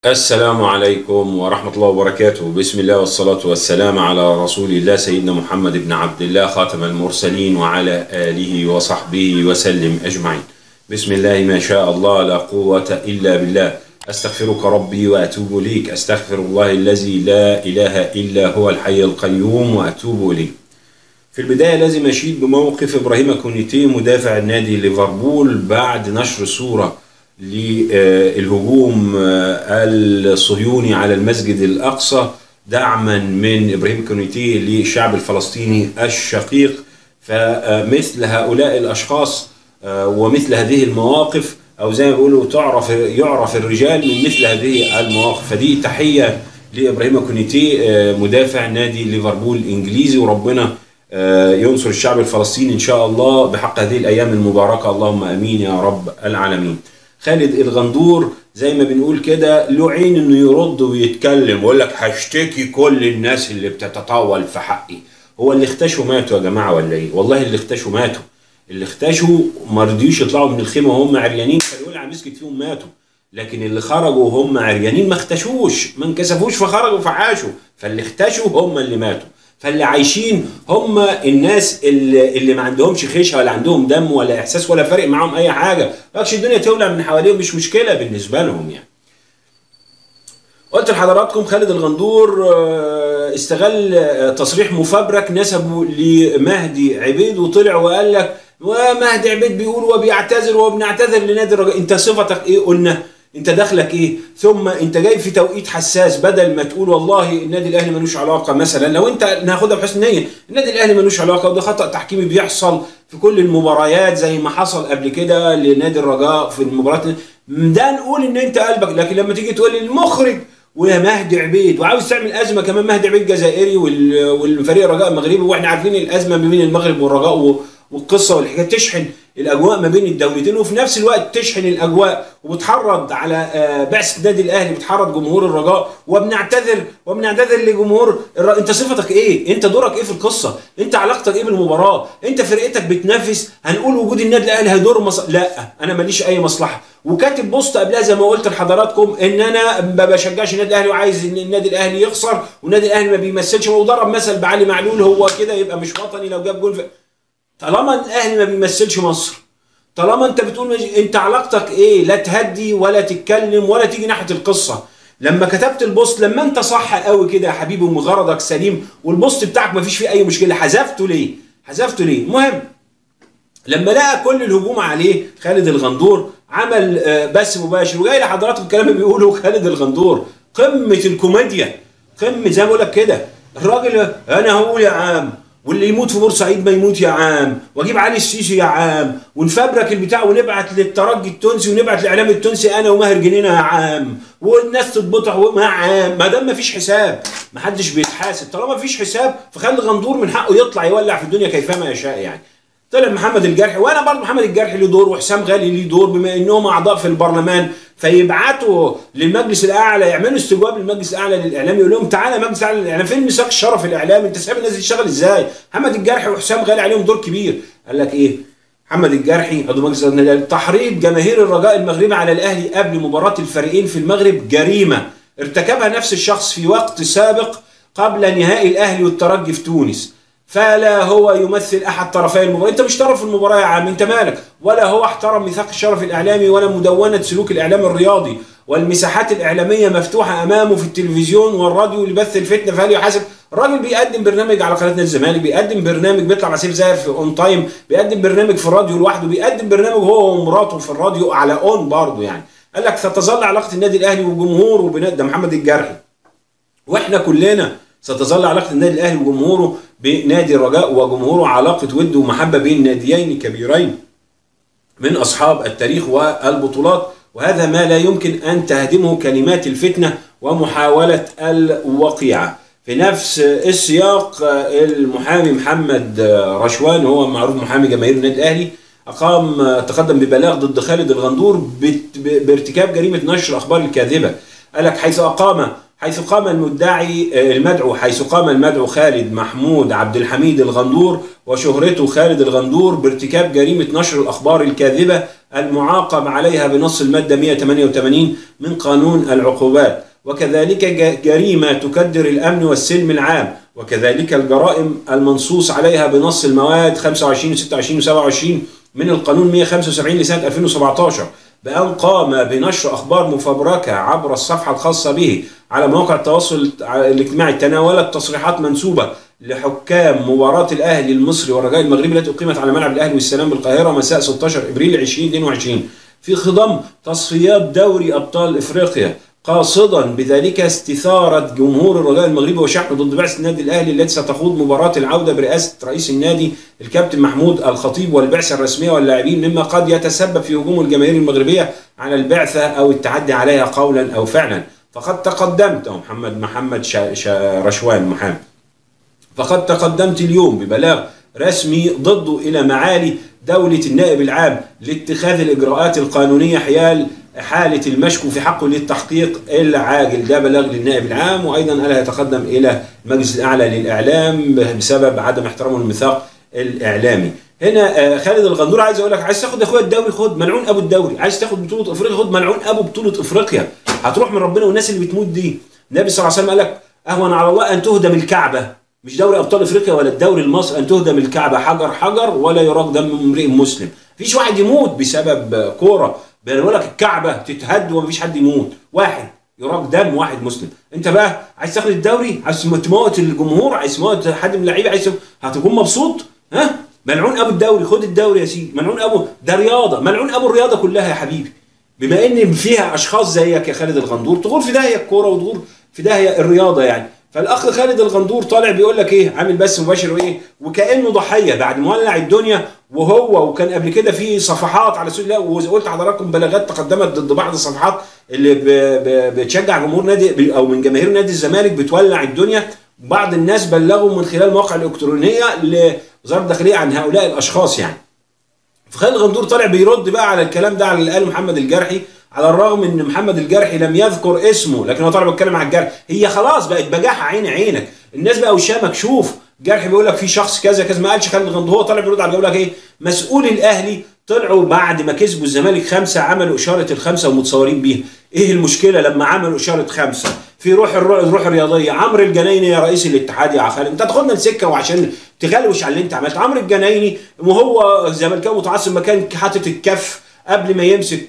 السلام عليكم ورحمة الله وبركاته بسم الله والصلاة والسلام على رسول الله سيدنا محمد بن عبد الله خاتم المرسلين وعلى آله وصحبه وسلم أجمعين بسم الله ما شاء الله لا قوة إلا بالله أستغفرك ربي وأتوب إليك أستغفر الله الذي لا إله إلا هو الحي القيوم وأتوب إليه في البداية لازم أشيد بموقف إبراهيم كونيتي مدافع النادي ليفربول بعد نشر صورة للهجوم الصهيوني على المسجد الأقصى دعما من إبراهيم كونيتي للشعب الفلسطيني الشقيق فمثل هؤلاء الأشخاص ومثل هذه المواقف أو زي ما بيقولوا تعرف يعرف الرجال من مثل هذه المواقف فدي تحية لإبراهيم كونيتي مدافع نادي ليفربول الإنجليزي وربنا ينصر الشعب الفلسطيني إن شاء الله بحق هذه الأيام المباركة اللهم أمين يا رب العالمين خالد الغندور زي ما بنقول كده له عين انه يرد ويتكلم ويقول لك هشتكي كل الناس اللي بتتطاول في حقي هو اللي اختشوا ماتوا يا جماعه ولا ايه والله اللي اختشوا ماتوا اللي اختشوا ما رضيوش يطلعوا من الخيمه وهم عريانين فالولع مسكت فيهم ماتوا لكن اللي خرجوا وهم عريانين ما اختشوش ما انكسفوش فخرجوا فعاشوا فاللي اختشوا هم اللي ماتوا فاللي عايشين هم الناس اللي, اللي ما عندهمش خيشه ولا عندهم دم ولا احساس ولا فارق معاهم اي حاجه بقاش الدنيا تولع من حواليهم مش مشكله بالنسبه لهم يعني قلت لحضراتكم خالد الغندور استغل تصريح مفبرك نسبه لمهدي عبيد وطلع وقال لك ومهدي عبيد بيقول وبيعتذر وبنعتذر لنادي الرجاء انت صفتك ايه قلنا انت دخلك ايه ثم انت جاي في توقيت حساس بدل ما تقول والله النادي الاهلي ملوش علاقه مثلا لو انت ناخدها بحسن نيه النادي الاهلي ملوش علاقه وده خطا تحكيمي بيحصل في كل المباريات زي ما حصل قبل كده لنادي الرجاء في المباراه ده نقول ان انت قلبك لكن لما تيجي تقول المخرج ومهدي عبيد وعاوز تعمل ازمه كمان مهدي عبيد جزائري والفريق الرجاء المغربي واحنا عارفين الازمه ما بين المغرب والرجاء والقصه والحكايه تشحن الاجواء ما بين الدولتين وفي نفس الوقت تشحن الاجواء وبتحرض على بعثه النادي الاهلي بتحرض جمهور الرجاء وبنعتذر وبنعتذر لجمهور الر... انت صفتك ايه؟ انت دورك ايه في القصه؟ انت علاقتك ايه بالمباراه؟ انت فرقتك بتنافس هنقول وجود النادي الاهلي هيدور مص... لا انا ماليش اي مصلحه وكاتب بوست قبلها زي ما قلت لحضراتكم ان انا ما بشجعش النادي الاهلي وعايز ان النادي الاهلي يخسر والنادي الاهلي ما بيمثلش وضرب مثل بعلي معلول هو كده يبقى مش وطني لو جاب جول في... طالما الاهلي ما بيمثلش مصر طالما انت بتقول مج... انت علاقتك ايه لا تهدي ولا تتكلم ولا تيجي ناحيه القصه لما كتبت البوست لما انت صح قوي كده يا حبيبي ومغرضك سليم والبوست بتاعك ما فيش فيه اي مشكله حذفته ليه حذفته ليه المهم لما لقى كل الهجوم عليه خالد الغندور عمل بث مباشر وجاي لحضراتكم الكلام اللي بيقوله خالد الغندور قمه الكوميديا قمه زي ما بقول لك كده الراجل انا هقول يا عم واللي يموت في بورسعيد ما يموت يا عام واجيب علي السيسي يا عام ونفبرك البتاع ونبعت للترجي التونسي ونبعت للاعلام التونسي انا وماهر جنينه يا عام والناس تتبطح ما عام ما دام ما فيش حساب ما حدش بيتحاسب طالما ما فيش حساب فخلي غندور من حقه يطلع يولع في الدنيا كيفما يشاء يعني طلع محمد الجرحي وانا برضه محمد الجرحي له دور وحسام غالي ليه دور بما انهم اعضاء في البرلمان فيبعتوا للمجلس الاعلى يعملوا استجواب للمجلس الاعلى للاعلام يقول لهم تعالى مجلس الاعلى للاعلام فين ميثاق الشرف الاعلامي انت سايب الناس دي تشتغل ازاي؟ محمد الجرحي وحسام غالي عليهم دور كبير قال لك ايه؟ محمد الجرحي عضو مجلس تحريض جماهير الرجاء المغربي على الاهلي قبل مباراه الفريقين في المغرب جريمه ارتكبها نفس الشخص في وقت سابق قبل نهائي الاهلي والترجي في تونس فلا هو يمثل احد طرفي المباراه انت مش طرف المباراه يا عم انت مالك ولا هو احترم ميثاق الشرف الاعلامي ولا مدونه سلوك الاعلام الرياضي والمساحات الاعلاميه مفتوحه امامه في التلفزيون والراديو لبث الفتنه فهل يحاسب الراجل بيقدم برنامج على قناه نادي الزمالك بيقدم برنامج بيطلع مع سيف زاهر في اون تايم بيقدم برنامج في الراديو لوحده بيقدم برنامج هو ومراته في الراديو على اون برضه يعني قال لك ستظل علاقه النادي الاهلي وجمهوره وبناء ده محمد الجرحي واحنا كلنا ستظل علاقه النادي الاهلي وجمهوره بنادي الرجاء وجمهوره علاقه ود ومحبه بين ناديين كبيرين من اصحاب التاريخ والبطولات وهذا ما لا يمكن ان تهدمه كلمات الفتنه ومحاوله الوقيعه. في نفس السياق المحامي محمد رشوان هو معروف محامي جماهير النادي الاهلي اقام تقدم ببلاغ ضد خالد الغندور بارتكاب جريمه نشر اخبار الكاذبه. قال لك حيث اقام حيث قام المدعي المدعو حيث قام المدعو خالد محمود عبد الحميد الغندور وشهرته خالد الغندور بارتكاب جريمة نشر الأخبار الكاذبة المعاقب عليها بنص المادة 188 من قانون العقوبات وكذلك جريمة تكدر الأمن والسلم العام وكذلك الجرائم المنصوص عليها بنص المواد 25 و 26 و 27 من القانون 175 لسنة 2017 بأن قام بنشر أخبار مفبركة عبر الصفحة الخاصة به على مواقع التواصل الاجتماعي تناولت تصريحات منسوبة لحكام مباراة الأهلي المصري والرجاء المغربي التي أقيمت على ملعب الأهلي والسلام بالقاهرة مساء 16 إبريل 2022 في خضم تصفيات دوري أبطال إفريقيا قاصدا بذلك استثارة جمهور الرجاء المغربي وشحنه ضد بعثة النادي الأهلي التي ستخوض مباراة العودة برئاسة رئيس النادي الكابتن محمود الخطيب والبعثة الرسمية واللاعبين مما قد يتسبب في هجوم الجماهير المغربية على البعثة أو التعدي عليها قولا أو فعلا فقد تقدمت محمد محمد شا شا رشوان محمد فقد تقدمت اليوم ببلاغ رسمي ضده إلى معالي دولة النائب العام لاتخاذ الإجراءات القانونية حيال حالة المشكو في حقه للتحقيق العاجل ده بلاغ للنائب العام وأيضا ألا يتقدم إلى المجلس الأعلى للإعلام بسبب عدم احترامه للميثاق الإعلامي هنا خالد الغندور عايز اقول لك عايز تاخد اخويا الدوري خد ملعون ابو الدوري عايز تاخد بطوله افريقيا خد ملعون ابو بطوله افريقيا هتروح من ربنا والناس اللي بتموت دي النبي صلى الله عليه وسلم قال لك اهون على الله ان تهدم الكعبه مش دوري ابطال افريقيا ولا الدوري المصري ان تهدم الكعبه حجر حجر ولا يراق دم امرئ مسلم مفيش واحد يموت بسبب كوره بيقول لك الكعبه تتهد ومفيش حد يموت واحد يراق دم واحد مسلم انت بقى عايز تاخد الدوري عايز تموت الجمهور عايز تموت حد من اللعيبه عايز هتكون مبسوط ها ملعون ابو الدوري خد الدوري يا سيدي ملعون ابو ده رياضه ملعون ابو الرياضه كلها يا حبيبي بما ان فيها اشخاص زيك يا خالد الغندور تغور في داهيه الكوره وتغور في داهيه الرياضه يعني فالاخ خالد الغندور طالع بيقول لك ايه عامل بس مباشر وايه وكانه ضحيه بعد ما ولع الدنيا وهو وكان قبل كده في صفحات على سبيل الله وقلت حضراتكم بلاغات تقدمت ضد بعض الصفحات اللي بتشجع جمهور نادي او من جماهير نادي الزمالك بتولع الدنيا بعض الناس بلغوا من خلال المواقع الالكترونيه لوزاره الداخليه عن هؤلاء الاشخاص يعني فخالد الغندور طالع بيرد بقى على الكلام ده على اللي قاله محمد الجرحي على الرغم ان محمد الجرحي لم يذكر اسمه لكن هو طالع بيتكلم على الجرح هي خلاص بقت بجاحه عين عينك الناس بقى وشها مكشوف جرحي بيقول لك في شخص كذا كذا ما قالش خالد الغندور هو طالع بيرد على بيقول لك ايه مسؤول الاهلي طلعوا بعد ما كسبوا الزمالك خمسه عملوا اشاره الخمسه ومتصورين بيها ايه المشكله لما عملوا اشاره خمسه في روح الروح الرياضيه عمرو الجنايني يا رئيس الاتحاد يا خالد انت تاخدنا لسكه وعشان تغلوش على اللي انت عملته عمرو الجنايني وهو زملكاوي متعصب ما كان حاطط الكف قبل ما يمسك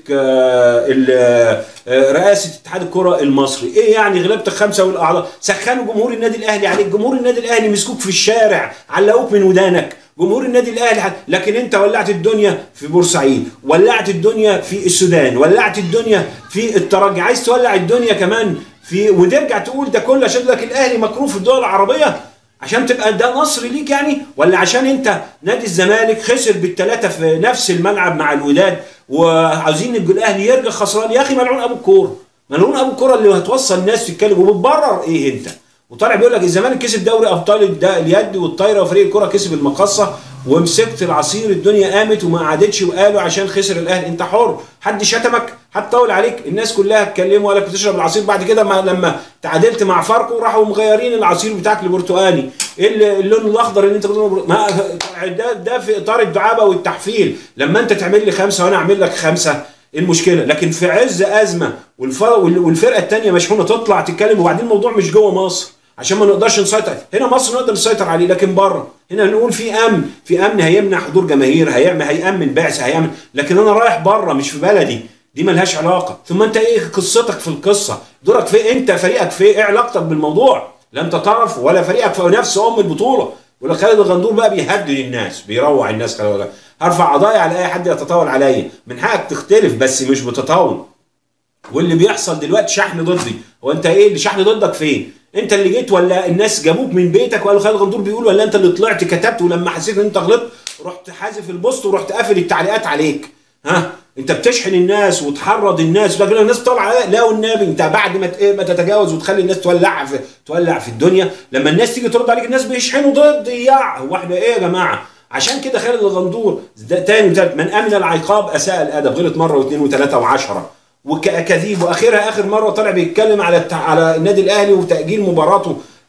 رئاسه اتحاد الكره المصري ايه يعني غلبت الخمسه والاعضاء سخنوا جمهور النادي الاهلي عليك جمهور النادي الاهلي مسكوك في الشارع علقوك من ودانك جمهور النادي الاهلي حد. لكن انت ولعت الدنيا في بورسعيد ولعت الدنيا في السودان ولعت الدنيا في الترجي عايز تولع الدنيا كمان في وترجع تقول ده كله عشان لك الاهلي مكروه في الدول العربيه عشان تبقى ده نصر ليك يعني ولا عشان انت نادي الزمالك خسر بالثلاثه في نفس الملعب مع الوداد وعاوزين الاهلي يرجع خسران يا اخي ملعون ابو الكوره ملعون ابو الكوره اللي هتوصل الناس تتكلم وبتبرر ايه انت وطالع بيقول لك الزمالك كسب دوري ابطال اليد والطايره وفريق الكره كسب المقصه ومسكت العصير الدنيا قامت وما قعدتش وقالوا عشان خسر الاهلي انت حر حد شتمك حد طول عليك الناس كلها اتكلموا وقال لك بتشرب العصير بعد كده ما لما تعادلت مع فاركو راحوا مغيرين العصير بتاعك لبرتقاني ايه اللون الاخضر اللي انت ما ده ده في اطار الدعابه والتحفيل لما انت تعمل لي خمسه وانا اعمل لك خمسه ايه المشكله لكن في عز ازمه والفرقه الثانيه مشحونه تطلع تتكلم وبعدين الموضوع مش جوه مصر عشان ما نقدرش نسيطر هنا مصر نقدر نسيطر عليه لكن بره هنا نقول في امن في امن هيمنع حضور جماهير هيعمل هيامن بعثه هيعمل لكن انا رايح بره مش في بلدي دي ملهاش علاقه ثم انت ايه قصتك في القصه دورك في انت فريقك في ايه علاقتك بالموضوع لا انت طرف ولا فريقك في نفس ام البطوله ولا خالد الغندور بقى بيهدد الناس بيروع الناس خالد هرفع قضايا على اي حد يتطاول عليا من حقك تختلف بس مش بتطاول واللي بيحصل دلوقتي شحن ضدي هو انت ايه اللي شحن ضدك فين انت اللي جيت ولا الناس جابوك من بيتك وقالوا خالد غندور بيقول ولا انت اللي طلعت كتبت ولما حسيت ان انت غلطت رحت حازف البوست ورحت قافل التعليقات عليك ها انت بتشحن الناس وتحرض الناس وتقول الناس طالعه لا والنبي انت بعد ما ما تتجاوز وتخلي الناس تولع في تولع في الدنيا لما الناس تيجي ترد عليك الناس بيشحنوا ضد يا هو احنا ايه يا جماعه عشان كده خالد الغندور تاني وتالت من امن العقاب اساء الادب غلط مره واثنين وثلاثه وعشره وكذيب واخرها اخر مره طلع بيتكلم على التع... على النادي الاهلي وتاجيل مباراته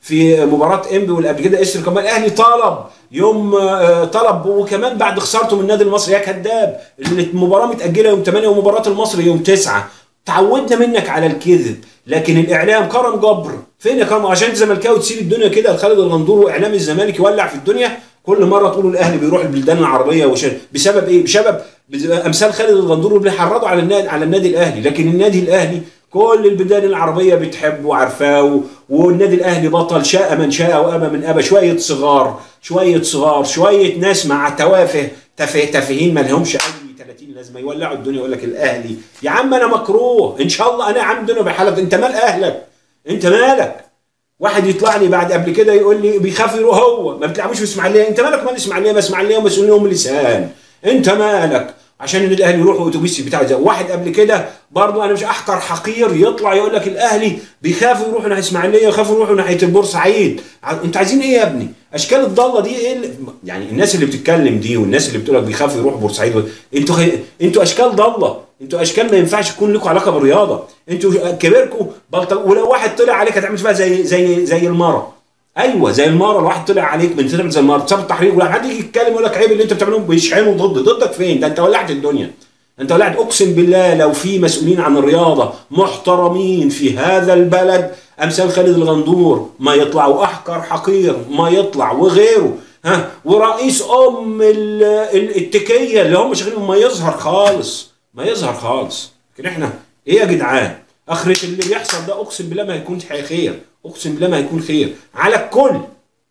في مباراه انبي واللي قبل كده اسر كمان الاهلي طلب يوم آه، طلب وكمان بعد خسارته من النادي المصري يا كذاب المباراه متاجله يوم 8 ومباراه المصري يوم 9 تعودنا منك على الكذب لكن الاعلام كرم جبر فين يا كرم عشان زملكاوي تسيب الدنيا كده لخالد الغندور واعلام الزمالك يولع في الدنيا كل مره تقولوا الاهلي بيروح البلدان العربيه وش بسبب ايه بسبب امثال خالد الغندور اللي بيحرضوا على النادي على النادي الاهلي لكن النادي الاهلي كل البلدان العربيه بتحبه وعارفاه والنادي الاهلي بطل شاء من شاء وابى من ابى شويه صغار شويه صغار شويه ناس مع توافه تفه تافهين ما لهمش اي 30 لازمه يولعوا الدنيا يقول لك الاهلي يا عم انا مكروه ان شاء الله انا عم دنيا بحالك انت مال اهلك انت مالك واحد يطلع لي بعد قبل كده يقول لي بيخاف يروح هو ما بتلعبوش في اسماعيليه انت مالك مال اسماعيليه ما اسماعيليه مسؤولين ام لسان انت مالك عشان النادي الاهلي يروح اتوبيس بتاعه زي واحد قبل كده برضه انا مش احقر حقير يطلع يقول لك الاهلي بيخافوا يروحوا ناحيه اسماعيليه ويخافوا يروحوا ناحيه البورسعيد انت عايزين ايه يا ابني اشكال الضاله دي ايه اللي... يعني الناس اللي بتتكلم دي والناس اللي بتقول لك بيخافوا يروحوا بورسعيد و... انتوا خي... انتوا اشكال ضاله انتوا اشكال ما ينفعش يكون لكم علاقه بالرياضه انتوا كبركم بلط... ولو واحد طلع عليك هتعمل فيها زي زي زي المره ايوه زي المره الواحد طلع عليك من تعمل زي المره بسبب التحرير ولا حد يجي يتكلم يقول لك عيب اللي انت بتعمله بيشحنوا ضد ضدك فين ده انت ولعت الدنيا انت ولعت اقسم بالله لو في مسؤولين عن الرياضه محترمين في هذا البلد امثال خالد الغندور ما يطلع واحقر حقير ما يطلع وغيره ها ورئيس ام التكيه اللي هم شغالين ما يظهر خالص ما يظهر خالص لكن احنا ايه يا جدعان اخرة اللي بيحصل ده اقسم بالله ما هيكون خير اقسم بالله ما هيكون خير على الكل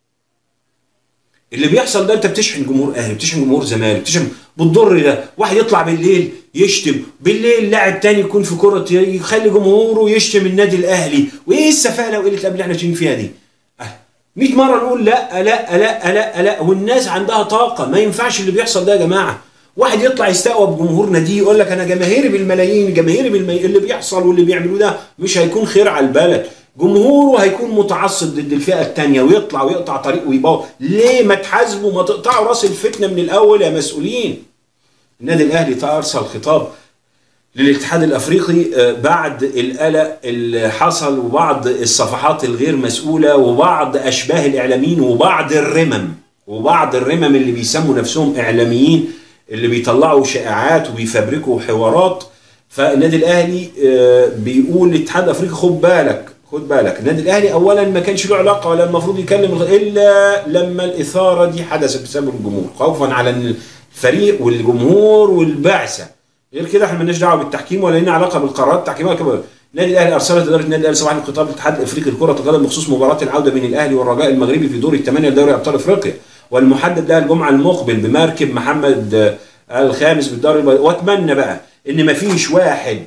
اللي بيحصل ده انت بتشحن جمهور اهلي بتشحن جمهور زمالك بتشحن بتضر ده واحد يطلع بالليل يشتم بالليل لاعب تاني يكون في كرة يخلي جمهوره يشتم النادي الاهلي وايه السفاله وقله الادب اللي احنا عايشين فيها دي 100 مره نقول لا لا لا لا لا والناس عندها طاقه ما ينفعش اللي بيحصل ده يا جماعه واحد يطلع يستقوى بجمهور ناديه يقول لك انا جماهيري بالملايين جماهيري بالمي... اللي بيحصل واللي بيعملوه ده مش هيكون خير على البلد جمهوره هيكون متعصب ضد الفئه الثانيه ويطلع ويقطع طريق ويبوظ ليه ما تحاسبوا ما تقطعوا راس الفتنه من الاول يا مسؤولين النادي الاهلي ارسل خطاب للاتحاد الافريقي بعد القلق اللي حصل وبعض الصفحات الغير مسؤوله وبعض اشباه الاعلاميين وبعض الرمم وبعض الرمم اللي بيسموا نفسهم اعلاميين اللي بيطلعوا شائعات وبيفبركوا حوارات فالنادي الاهلي بيقول للاتحاد الافريقي خد بالك خد بالك النادي الاهلي اولا ما كانش له علاقه ولا المفروض يكلم الا لما الاثاره دي حدثت بسبب الجمهور خوفا على الفريق والجمهور والبعثه غير كده احنا مالناش دعوه بالتحكيم ولا لنا علاقه بالقرارات التحكيميه كمان النادي الاهلي ارسلت اداره النادي الاهلي صباح الخطاب للاتحاد الافريقي لكره القدم بخصوص مباراه العوده بين الاهلي والرجاء المغربي في دور الثمانيه لدوري ابطال افريقيا والمحدد لها الجمعه المقبل بمركب محمد الخامس بالدوري واتمنى بقى ان ما فيش واحد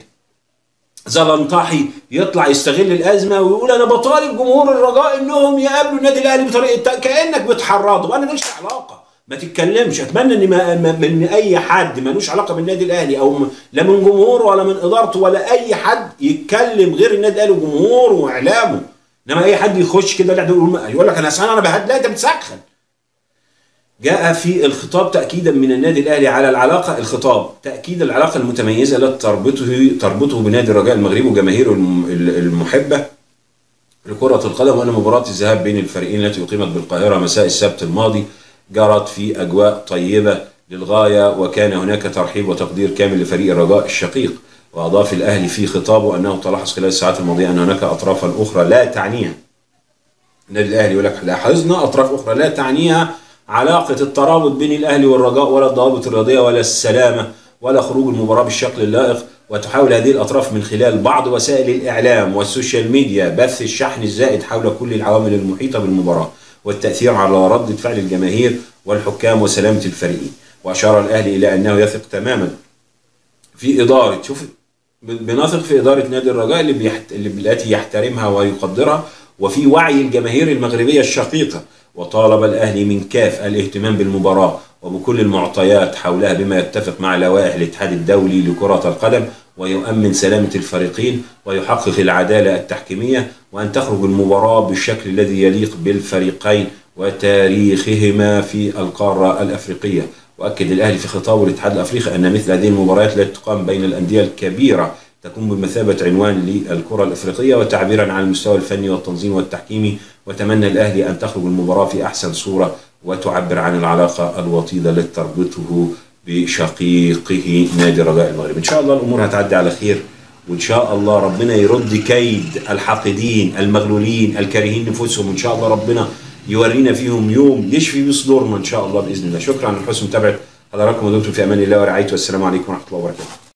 زلنطاحي يطلع يستغل الازمه ويقول انا بطالب جمهور الرجاء انهم يقابلوا النادي الاهلي بطريقه كانك بتحرضه وانا ماليش علاقه ما تتكلمش اتمنى ان ما من اي حد ملوش علاقه بالنادي الاهلي او لا من جمهوره ولا من ادارته ولا اي حد يتكلم غير النادي الاهلي وجمهوره واعلامه انما اي حد يخش كده يقول لك انا انا بهد لا انت بتسخن جاء في الخطاب تأكيدا من النادي الأهلي على العلاقة الخطاب تأكيد العلاقة المتميزة التي تربطه تربطه بنادي الرجاء المغربي وجماهيره المحبة لكرة القدم وأن مباراة الذهاب بين الفريقين التي أقيمت بالقاهرة مساء السبت الماضي جرت في أجواء طيبة للغاية وكان هناك ترحيب وتقدير كامل لفريق الرجاء الشقيق وأضاف الأهلي في خطابه أنه تلاحظ خلال الساعات الماضية أن هناك أطرافا أخرى لا تعنيها النادي الأهلي يقول لك لاحظنا أطراف أخرى لا تعنيها علاقة الترابط بين الأهلي والرجاء ولا الضوابط الرياضية ولا السلامة ولا خروج المباراة بالشكل اللائق وتحاول هذه الأطراف من خلال بعض وسائل الإعلام والسوشيال ميديا بث الشحن الزائد حول كل العوامل المحيطة بالمباراة والتأثير على ردة فعل الجماهير والحكام وسلامة الفريقين وأشار الأهلي إلى أنه يثق تماما في إدارة شوف بنثق في إدارة نادي الرجاء اللي بيحت... اللي التي يحترمها ويقدرها وفي وعي الجماهير المغربية الشقيقة وطالب الأهلي من كاف الاهتمام بالمباراة وبكل المعطيات حولها بما يتفق مع لوائح الاتحاد الدولي لكرة القدم ويؤمن سلامة الفريقين ويحقق العدالة التحكيمية وأن تخرج المباراة بالشكل الذي يليق بالفريقين وتاريخهما في القارة الأفريقية وأكد الأهلي في خطابه الاتحاد الأفريقي أن مثل هذه المباريات التي تقام بين الأندية الكبيرة تكون بمثابة عنوان للكرة الإفريقية وتعبيرا عن المستوى الفني والتنظيم والتحكيمي وتمنى الأهلي أن تخرج المباراة في أحسن صورة وتعبر عن العلاقة الوطيدة التي تربطه بشقيقه نادي الرجاء المغرب إن شاء الله الأمور هتعدي على خير وإن شاء الله ربنا يرد كيد الحاقدين المغلولين الكارهين نفوسهم إن شاء الله ربنا يورينا فيهم يوم يشفي بصدورنا إن شاء الله بإذن الله شكرا على حسن متابعة حضراتكم ودمتم في أمان الله ورعايته والسلام عليكم ورحمة الله وبركاته